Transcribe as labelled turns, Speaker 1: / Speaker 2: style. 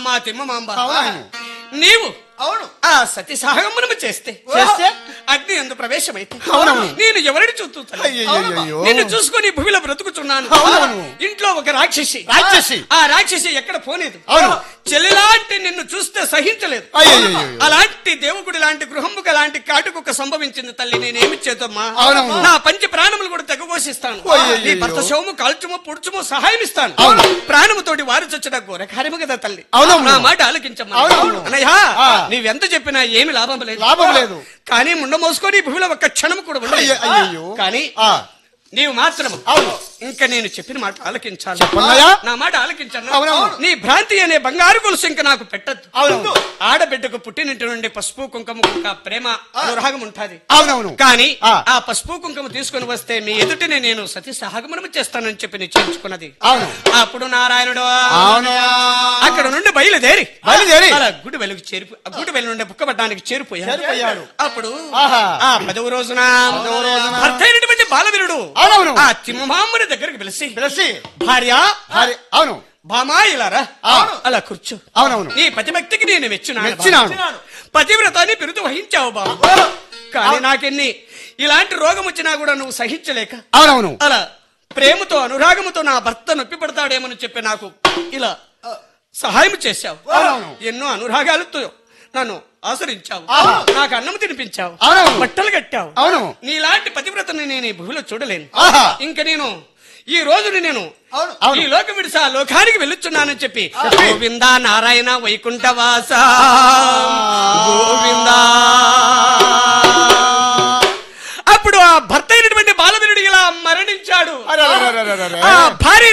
Speaker 1: మా తిమ్మమాంబ
Speaker 2: అవును.
Speaker 1: నీవు
Speaker 3: అవును
Speaker 1: ఆ సతి సహగమనము చేస్తే
Speaker 2: చేస్తే?
Speaker 1: అగ్ని ఎందు ప్రవేశమైతే
Speaker 2: అవునవును.
Speaker 1: నేను ఎవరిని చూస్తూ తల్లి?
Speaker 2: అయ్యయ్యయ్యో.
Speaker 1: నిన్ను చూసుకొని ఈ భూమిలో బ్రతుకుతున్నాను
Speaker 2: అవునవును.
Speaker 1: ఇంట్లో ఒక రాక్షసి
Speaker 2: రాక్షసి.
Speaker 1: ఆ రాక్షసి ఎక్కడ పోలేదు
Speaker 2: అవును.
Speaker 1: చెల్లిలాంటి నిన్ను చూస్తే సహించలేదు
Speaker 2: అయ్యయ్యయ్యో.
Speaker 1: అలాంటి దేవుకుడి లాంటి గృహంబుక లాంటి కాటుకొక సంభవించింది తల్లి నేనేమి చేతమ్మా
Speaker 2: అవునవును.
Speaker 1: నా పంచ ప్రాణములు కూడా తెగకోసిస్తాను
Speaker 2: అయ్యయ్యయ్యో.
Speaker 1: నీ భర్త శవము కాల్చుము పుడుచుము సహాయం ఇస్తాను
Speaker 2: అవును.
Speaker 1: ప్రాణముతోటి వారు చచ్చిన ఘోర కార్యము కదా తల్లి
Speaker 2: అవునవును.
Speaker 1: నా మాట ఆలకించమ్మా
Speaker 2: అవునవును.
Speaker 1: అన్నయ్య
Speaker 2: ఆ.
Speaker 1: నీవెంత చెప్పినా ఏమి లాభం లేదు
Speaker 2: లాభం లేదు.
Speaker 1: కానీ ముండ మోసుకొని ఈ భూమిలో ఒక్క క్షణం కూడా ఉండలేదు.
Speaker 2: అయ్య- అయ్యయ్యో.
Speaker 1: కానీ
Speaker 2: ఆ,
Speaker 1: నీవు మాత్రం
Speaker 2: అవును.
Speaker 1: ఇంకా నేను చెప్పిన మాట ఆలకించాలి
Speaker 2: చెప్పన్నయ్యా?
Speaker 1: నా మాట ఆలకించాను
Speaker 2: అవునవును.
Speaker 1: నీ భ్రాంతి అనే బంగారు గొలుసు ఇంకా నాకు పెట్టద్దు
Speaker 2: అవునవును.
Speaker 1: ఆడబిడ్డకు పుట్టినింటి నుండి పసుపు కుంకుమ ఒక ప్రేమ అనురాగం ఉంటది
Speaker 2: అవునవును
Speaker 1: కానీ
Speaker 2: ఆ.
Speaker 1: ఆ పసుపు కుంకుమ తీసుకుని వస్తే మీ ఎదుటినే నేను సతీ సహగమనం చేస్తానని చెప్పి నిశ్చయించుకున్నది
Speaker 2: అవును.
Speaker 1: అప్పుడు నారాయణుడు
Speaker 2: అవును
Speaker 1: అక్కడ నుండి బయలుదేరి
Speaker 2: బయలుదేరి.
Speaker 1: అలా గుడి వెలుగు చేరిపో ఆ గుడి వెలు నుండి బుక్కబడ్డానికి చేరిపోయాడు
Speaker 2: చేరిపోయాడు.
Speaker 1: అప్పుడు
Speaker 2: ఆహా.
Speaker 1: ఆ పదవ రోజున
Speaker 2: పదవ రోజున.
Speaker 1: భర్త అయినటువంటి బాలవీరుడు
Speaker 2: అవునవును.
Speaker 1: ఆ తిమ్మమామ్మని దగ్గరికి పిలిచి
Speaker 2: పిలిచి
Speaker 1: భార్య
Speaker 2: హరి అవును
Speaker 1: భామా ఇలారా
Speaker 2: అవును.
Speaker 1: అలా కూర్చో
Speaker 2: అవునవును
Speaker 1: నీ పతిభక్తికి నేను మెచ్చున్నాను
Speaker 2: మెచ్చినాను.
Speaker 1: బాబు. పతివ్రతాన్ని బిరుదు వహించావు బాబు కానీ నాకెన్ని ఇలాంటి రోగం వచ్చినా కూడా నువ్వు సహించలేక
Speaker 2: అవునవును
Speaker 1: అలా ప్రేమతో అనురాగముతో నా భర్త నొప్పి పడతాడేమని చెప్పి నాకు ఇలా సహాయం చేశావు
Speaker 2: అవునవును.
Speaker 1: ఎన్నో అనురాగాలతో నన్ను ఆచరించావు
Speaker 2: ఆహా.
Speaker 1: నాకు అన్నం తినిపించావు
Speaker 2: అవునవును.
Speaker 1: బట్టలు కట్టావు
Speaker 2: అవును.
Speaker 1: నీలాంటి పతివ్రతని నేను ఈ భూమిలో చూడలేను
Speaker 2: ఆహా.
Speaker 1: ఇంకా నేను ఈ రోజుని నేను
Speaker 3: అవును.
Speaker 2: అవును.
Speaker 1: ఈ లోకం విడిసి ఆ లోకానికి వెళ్ళొచ్చున్నానని చెప్పి గోవింద నారాయణ వైకుంఠవాస గోవింద అప్పుడు ఆ భర్త అయినటువంటి బాలవీరుడు ఇలా మరణించాడు
Speaker 2: అరెరెరెరెరెరె.
Speaker 1: ఆ భార్య